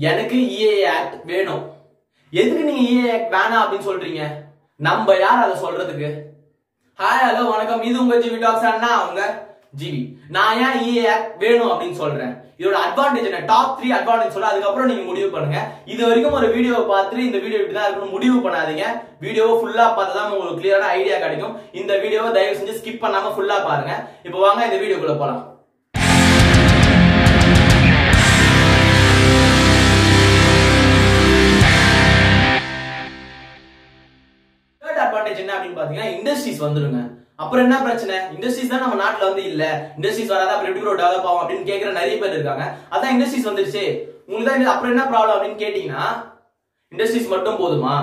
எனக்கு இஏ ஆக்ட் வேணும் எதுக்கு நீங்க இஏ ஆக்ட் வேணாம் அப்படின்னு சொல்றீங்க நம்ம யார் அதை சொல்றதுக்கு ஹாய் ஹலோ வணக்கம் இது உங்க ஜிவி டாக்ஸ் அண்ணா அவங்க ஜிவி நான் ஏன் இஏ ஆக்ட் வேணும் அப்படின்னு சொல்றேன் இதோட அட்வான்டேஜ் என்ன டாப் த்ரீ அட்வான்டேஜ் சொல்ல அதுக்கப்புறம் நீங்க முடிவு பண்ணுங்க இது வரைக்கும் ஒரு வீடியோவை பார்த்துட்டு இந்த வீடியோ இப்படி தான் இருக்கணும் முடிவு பண்ணாதீங்க வீடியோவை ஃபுல்லா பார்த்தா தான் உங்களுக்கு கிளியரான ஐடியா கிடைக்கும் இந்த வீடியோவை தயவு செஞ்சு ஸ்கிப் பண்ணாம ஃபுல்லா பாருங்க இப்போ வாங்க இந்த வீடியோக்குள்ள போலாம் தேர்ட் அட்வான்டேஜ் என்ன அப்படின்னு பாத்தீங்கன்னா இண்டஸ்ட்ரீஸ் வந்துருங்க அப்புறம் என்ன பிரச்சனை இண்டஸ்ட்ரீஸ் தான் நம்ம நாட்டுல வந்து இல்ல இண்டஸ்ட்ரீஸ் வராதா அப்புறம் எப்படி டெவலப் ஆகும் அப்படின்னு கேக்குற நிறைய பேர் இருக்காங்க அதான் இண்டஸ்ட்ரீஸ் வந்துருச்சு உங்களுக்கு தான் இந்த- அப்புறம் என்ன ப்ராப்ளம் அப்படின்னு கேட்டீங்கன்னா இண்டஸ்ட்ரீஸ் மட்டும் போதுமா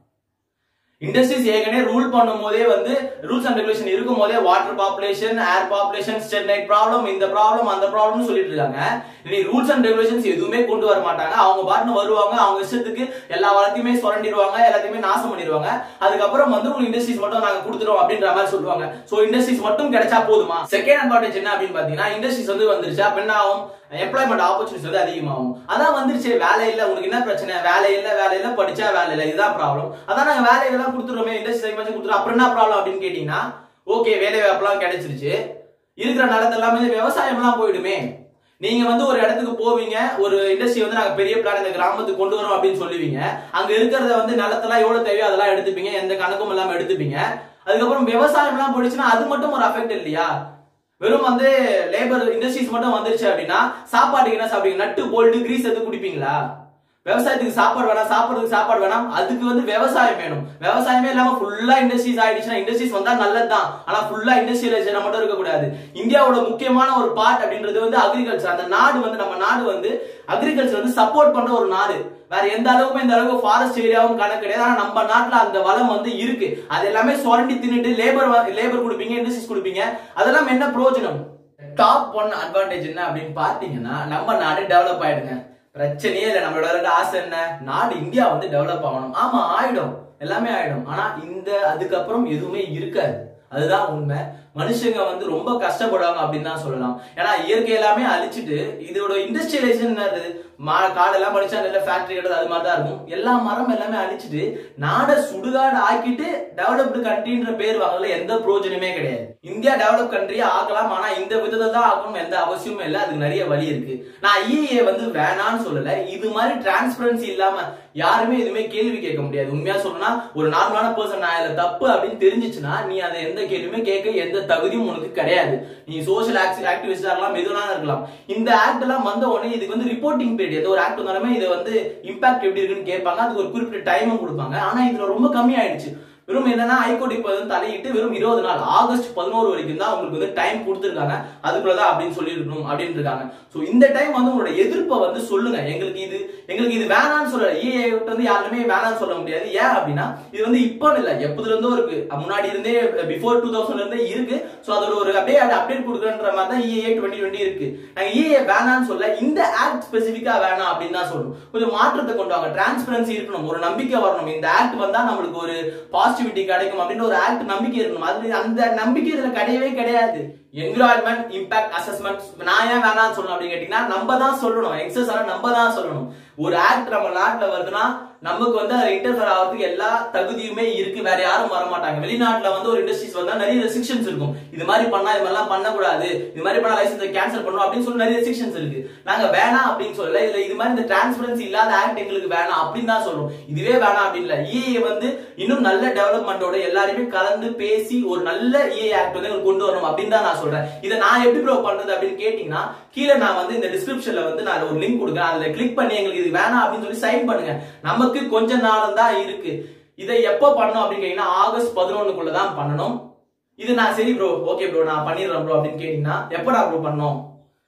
இண்டஸ்ட்ரீஸ் ஏற்கனவே ரூல் பண்ணும் போதே வந்து ரூல்ஸ் அண்ட் ரெகுலேஷன் இருக்கும் போதே water population air population Sterlite problem இந்த ப்ராப்ளம் அந்த ப்ராப்ளம் சொல்லிட்டு இருக்காங்க இனி ரூல்ஸ் அண்ட் ரெகுலேஷன்ஸ் எதுவுமே கொண்டு வர மாட்டாங்க அவங்க பாட்டுன்னு வருவாங்க அவங்க இஷ்டத்துக்கு எல்லா வளத்தையுமே சுரண்டிடுவாங்க எல்லாத்தையுமே நாசம் பண்ணிடுவாங்க அதுக்கப்புறம் வந்து உங்களுக்கு இண்டஸ்ட்ரீஸ் மட்டும் நாங்க கொடுத்துருவோம் அப்படின்ற மாதிரி சொல்லுவாங்க சோ இண்டஸ்ட்ரீஸ் மட்டும் கிடைச்சா போதுமா செகண்ட் அட்வான்டேஜ் என்ன அப்படின்னு பாத்தீங்கன்னா இண்டஸ்ட்ரீஸ் வந்து வந்துருச்சு அப்ப என்ன ஆகும் எம்ப்ளாய்மெண்ட் ஆப்பர்ச்சுனிட்டிஸ் வந்து அதிகமாகும் அதான் வந்துருச்சு வேலை இல்ல உங்களுக்கு என்ன பிரச்சனை வேலை இல்ல வேலை இல்ல படிச்சா வேலை இல்ல இதுதான் ப்ராப்ளம் அதான் நாங்க வேலையெல்லாம் கொடுத்துருவோமே இண்டஸ்ட்ரி அதிகமாக கொடுத்துருவோம் அப்புறம் என்ன ப்ராப்ளம் அப்படின்னு கேட்டீங்கன்னா ஓகே வேலை வாய்ப்புலாம் கிடைச்சிருச்சு இருக்கிற நிலத்து எல்லாமே விவசாயம்லாம் போயிடுமே நீங்க வந்து ஒரு இடத்துக்கு போவீங்க ஒரு இண்டஸ்ட்ரி வந்து நாங்க பெரிய பிளான் இந்த கிராமத்துக்கு கொண்டு வரோம் அப்படின்னு சொல்லுவீங்க அங்க இருக்கிறத வந்து நிலத்தெல்லாம் எவ்வளவு தேவையோ அதெல்லாம் எடுத்துப்பீங்க எந்த கணக்கும் இல்லாம எடுத்துப்பீங்க அதுக்கப்புறம் விவசாயம் எல்லாம் போயிடுச்சுன்னா அது மட்டும் ஒரு அஃபெக்ட் இல்லையா வெறும் வந்து லேபர் இண்டஸ்ட்ரீஸ் மட்டும் வந்துருச்சு அப்படின்னா சாப்பாட்டுக்கு என்ன சாப்பிடுவீங்க நட்டு போல்டு கிரீஸ் எது குடிப்பீங்களா விவசாயத்துக்கு சாப்பாடு வேணாம் சாப்பிடுறதுக்கு சாப்பாடு வேணாம் அதுக்கு வந்து விவசாயம் வேணும் விவசாயமே இல்லாம ஃபுல்லா இண்டஸ்ட்ரீஸ் ஆயிடுச்சுன்னா இண்டஸ்ட்ரீஸ் வந்தா நல்லதுதான் ஆனா ஃபுல்லா இண்டஸ்ட்ரியலைசேஷன் மட்டும் இருக்க கூடாது இந்தியாவோட முக்கியமான ஒரு பார்ட் அப்படின்றது வந்து அக்ரிகல்ச்சர் அந்த நாடு வந்து நம்ம நாடு வந்து அக்ரிகல்ச்சர் வந்து சப்போர்ட் பண்ற ஒரு நாடு வேற எந்த அளவுக்கும் இந்த அளவுக்கு ஃபாரஸ்ட் ஏரியாவும் கணக்கு கிடையாது ஆனா நம்ம நாட்டுல அந்த வளம் வந்து இருக்கு அது எல்லாமே சுரண்டி தின்னுட்டு லேபர் லேபர் கொடுப்பீங்க இண்டஸ்ட்ரீஸ் கொடுப்பீங்க அதெல்லாம் என்ன பிரயோஜனம் டாப் ஒன் அட்வான்டேஜ் என்ன அப்படின்னு பாத்தீங்கன்னா நம்ம நாடு டெவலப் ஆயிடுங்க பிரச்சனையே இல்லை நம்மளோட இருக்க ஆசை என்ன நாடு இந்தியா வந்து டெவலப் ஆகணும் ஆமா ஆயிடும் எல்லாமே ஆயிடும் ஆனா இந்த அதுக்கப்புறம் எதுவுமே இருக்காது அதுதான் உண்மை மனுஷங்க வந்து ரொம்ப கஷ்டப்படுவாங்க அப்படின்னு தான் சொல்லலாம் ஏன்னா இயற்கை எல்லாமே அழிச்சிட்டு இதோட இண்டஸ்ட்ரியலைசேஷன் மா காடெல்லாம் படிச்சா நல்ல ஃபேக்டரி கட்டது அது மாதிரி தான் இருக்கும் எல்லா மரம் எல்லாமே அழிச்சிட்டு நாடை சுடுகாடு ஆக்கிட்டு டெவலப்டு கண்ட்ரின்ற பேர் வாங்கல எந்த பிரயோஜனமே கிடையாது இந்தியா டெவலப் கண்ட்ரியா ஆக்கலாம் ஆனா இந்த விதத்தை தான் ஆக்கணும் எந்த அவசியமும் இல்லை அதுக்கு நிறைய வழி இருக்கு நான் இஏ வந்து வேணான்னு சொல்லல இது மாதிரி டிரான்ஸ்பரன்சி இல்லாம யாருமே எதுவுமே கேள்வி கேட்க முடியாது உண்மையா சொல்லணும்னா ஒரு நார்மலான பர்சன் நான் இதுல தப்பு அப்படின்னு தெரிஞ்சிச்சுன்னா நீ அதை எந்த கேள்வியுமே கேட்க எந்த தகுதியும் உனக்கு கிடையாது நீ சோஷியல் ஆக்டிவிஸ்டா இருக்கலாம் எதுனா இருக்கலாம் இந்த ஆக்ட் எல்லாம் வந்த உடனே இதுக்கு வந்து ரிப்போர்ட்டிங் பீரியட் எந்த ஒரு ஆக்ட் வந்தாலுமே இதை வந்து இம்பாக்ட் எப்படி இருக்குன்னு கேட்பாங்க அதுக்கு ஒரு குறிப்பிட்ட டைமும் கொடுப்பாங்க ஆனா இதுல ரொம்ப கம்மி ஆயிடுச்சு வெறும் என்னன்னா ஹைகோர்ட் இப்ப வந்து தலையிட்டு வெறும் இருபது நாள் ஆகஸ்ட் பதினோரு வரைக்கும் தான் உங்களுக்கு வந்து டைம் கொடுத்துருக்காங்க அதுக்குள்ளதான் அப்படின்னு சொல்லிருக்கணும் அப்படின்னு இருக்காங்க சோ இந்த டைம் வந்து உங்களோட எதிர்ப்பை வந்து சொல்லுங்க எங்களுக்கு இது எங்களுக்கு இது வேணாம்னு சொல்ல இஏ வந்து யாருமே வேணாம்னு சொல்ல முடியாது ஏன் அப்படின்னா இது வந்து இப்போ இல்ல எப்பதுல இருந்தோ இருக்கு முன்னாடி இருந்தே பிஃபோர் டூ தௌசண்ட்ல இருந்தே இருக்கு சோ அதோட ஒரு அப்படியே அப்டேட் கொடுக்குறன்ற மாதிரி தான் இஏ டுவெண்ட்டி டுவெண்ட்டி இருக்கு நாங்க இஏ வேணாம்னு சொல்ல இந்த ஆக்ட் ஸ்பெசிபிக்கா வேணாம் அப்படின்னு தான் சொல்லணும் கொஞ்சம் மாற்றத்தை கொண்டு வாங்க டிரான்ஸ்பரன்சி இருக்கணும் ஒரு நம்பிக்கை வரணும் இந்த ஆக்ட் வந்தா நம்மளுக்கு ஒரு பாசிட்டிவிட்டி கிடைக்கும் அப்படின்னு ஒரு ஆக்ட் நம்பிக்கை இருக்கணும் அது அந்த நம்பிக்கை இதுல கிடையவே கிடையாது என்விரான்மெண்ட் இம்பாக்ட் அசஸ்மெண்ட் நான் ஏன் வேணாம்னு சொல்லணும் அப்படின்னு கேட்டீங்கன்னா நம்ம தான் சொல்லணும் எக்ஸஸ் ஆனா நம்ம தான் சொல்லணும் ஒரு ஆக்ட் நம்ம நாட்டுல வருதுன்னா நமக்கு வந்து அதை இன்டர்ஃபர் ஆகிறதுக்கு எல்லா தகுதியுமே இருக்கு வேற யாரும் வர மாட்டாங்க வெளிநாட்டுல வந்து ஒரு இண்டஸ்ட்ரீஸ் வந்தா நிறைய ரெஸ்ட்ரிக்ஷன்ஸ் இருக்கும் இது மாதிரி பண்ணா இது மாதிரிலாம் பண்ணக்கூடாது இது மாதிரி பண்ணா லைசன்ஸ் கேன்சல் பண்ணணும் அப்படின்னு சொல்லி நிறைய ரெஸ்ட்ரிக்ஷன்ஸ் இருக்கு நாங்க வேணாம் அப்படின்னு சொல்லல இதுல இது மாதிரி இந்த டிரான்ஸ்பரன்சி இல்லாத ஆக்ட் எங்களுக்கு வேணாம் அப்படின்னு தான் சொல்றோம் இதுவே வேணாம் அப்படின்னு இல்ல இஏ வந்து இன்னும் நல்ல டெவலப்மெண்டோட எல்லாருமே கலந்து பேசி ஒரு நல்ல இஏ ஆக்ட் வந்து எங்களுக்கு கொண்டு வரணும் அப்படின்னு தான் நான் சொல்றேன் இதை நான் எப்படி ப்ரோ பண்றது அப்படின்னு கேட்டீங்கன்னா கீழே நான் வந்து இந்த டிஸ்கிரிப்ஷன்ல வந்து நான் ஒரு லிங்க் கொடுக்குறேன் அதுல கிளிக் பண்ணி எங்களுக்கு இது வேணாம் அப்படின்னு சொல்லி சைன் பண்ணுங்க நமக்கு கொஞ்ச நாள் தான் இருக்கு இதை எப்போ பண்ணணும் அப்படின்னு கேட்டீங்கன்னா ஆகஸ்ட் பதினொன்னுக்குள்ள தான் பண்ணணும் இது நான் சரி ப்ரோ ஓகே ப்ரோ நான் பண்ணிடுறேன் ப்ரோ அப்படின்னு கேட்டீங்கன்னா எப்படா ப்ரோ பண்ணணும்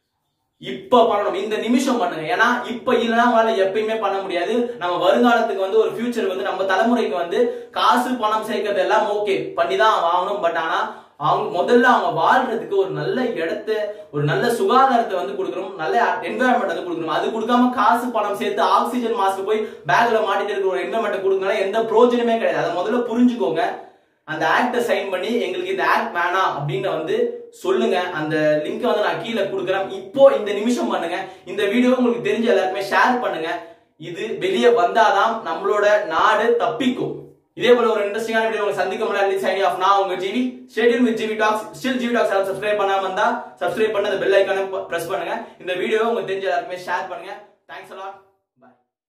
இப்ப பண்ணணும் இந்த நிமிஷம் பண்ணுங்க ஏன்னா இப்ப இல்லைன்னா உங்களால எப்பயுமே பண்ண முடியாது நம்ம வருங்காலத்துக்கு வந்து ஒரு ஃபியூச்சர் வந்து நம்ம தலைமுறைக்கு வந்து காசு பணம் சேர்க்கறது எல்லாம் ஓகே பண்ணி தான் ஆகணும் பட் ஆனா அவங்க முதல்ல அவங்க வாழ்றதுக்கு ஒரு நல்ல இடத்த ஒரு நல்ல சுகாதாரத்தை வந்து கொடுக்கணும் நல்ல என்வரன்மெண்ட் வந்து கொடுக்கணும் அது கொடுக்காம காசு பணம் சேர்த்து ஆக்சிஜன் மாஸ்க் போய் பேக்ல மாட்டிட்டு இருக்கிற ஒரு என்வரன்மெண்ட் கொடுக்கணும் எந்த பிரயோஜனமே கிடையாது அதை முதல்ல புரிஞ்சுக்கோங்க அந்த ஆக்டை சைன் பண்ணி எங்களுக்கு இந்த ஆக்ட் வேணாம் அப்படின்னு வந்து சொல்லுங்க அந்த லிங்க் வந்து நான் கீழே கொடுக்குறேன் இப்போ இந்த நிமிஷம் பண்ணுங்க இந்த வீடியோ உங்களுக்கு தெரிஞ்ச எல்லாருக்குமே ஷேர் பண்ணுங்க இது வெளியே வந்தாதான் நம்மளோட நாடு தப்பிக்கும் இதே போல ஒரு இன்ட்ரெஸ்டிங்கான வீடியோ உங்களை சந்திக்க முடியாது சைனி ஆஃப் நான் உங்க GV stadium with GV talks still GV talks யாரும் சப்ஸ்கிரைப் பண்ணாம இருந்தா சப்ஸ்கிரைப் பண்ணி அந்த பெல் ஐக்கானை பிரஸ் பண்ணுங்க இந்த வீடியோவை உங்களுக்கு தெரிஞ்ச எல்லாருக்குமே ஷேர் பண்ணுங்க தேங்க்ஸ் அலாட்